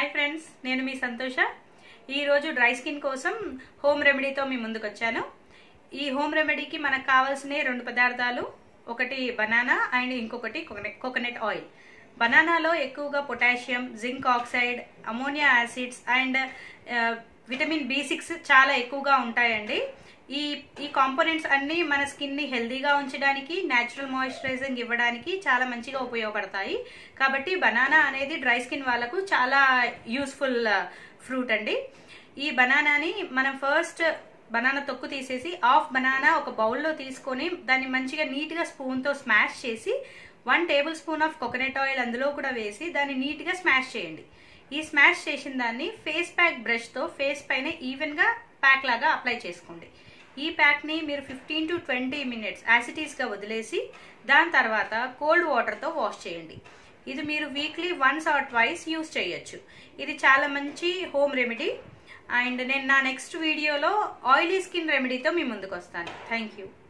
hi friends నేను మీ సంతోష ఈరోజు డ్రై స్కిన్ కోసం హోమ్ రెమెడీతో మీ ముందుకు వచ్చాను ఈ హోమ్ రెమెడీకి మనకు కావాల్సిన రెండు పదార్థాలు ఒకటి బనానా అండ్ ఇంకొకటి కోకోనట్ ఆయిల్ బనానాలో ఎక్కువగా potassium zinc oxide ammonia acids and vitamin B six చాలా ఎక్కువగా ఉంటాయండి ఈ ఈ కాంపోనెంట్స్ అన్ని మన స్కిన్ ని హెల్దీగా ఉంచడానికి న్యాచురల్ మాయిశ్చరైజింగ్ ఇవ్వడానికి చాలా మంచిగా ఉపయోగపడతాయి కాబట్టి బనానా అనేది డ్రై స్కిన్ వాళ్ళకు చాలా యూస్ఫుల్ ఫ్రూట్ అండి ఈ బనానాని మనం ఫస్ట్ బనానా తొక్కు తీసేసి హాఫ్ బనానా ఒక బౌల్లో తీసుకొని దాన్ని మంచిగా నీట్గా స్పూన్తో స్మాష్ చేసి one tablespoon of coconut oil అందులో కూడా వేసి దాన్ని నీట్గా స్మాష్ చేయండి ఈ స్మాష్ చేసిన దాన్ని ఫేస్ ప్యాక్ బ్రష్తో ఫేస్ పైన ఈవెన్గా ప్యాక్ లాగా అప్లై చేసుకోండి ఈ ప్యాక్ని మీరు ఫిఫ్టీన్ టు ట్వంటీ మినిట్స్ యాసిటీస్గా వదిలేసి దాని తర్వాత కోల్డ్ వాటర్తో వాష్ చేయండి ఇది మీరు weekly once or twice use చేయొచ్చు ఇది చాలా మంచి హోమ్ రెమెడీ అండ్ నేను నా నెక్స్ట్ వీడియోలో ఆయిలీ స్కిన్ రెమెడీతో మీ ముందుకు వస్తాను థ్యాంక్ యూ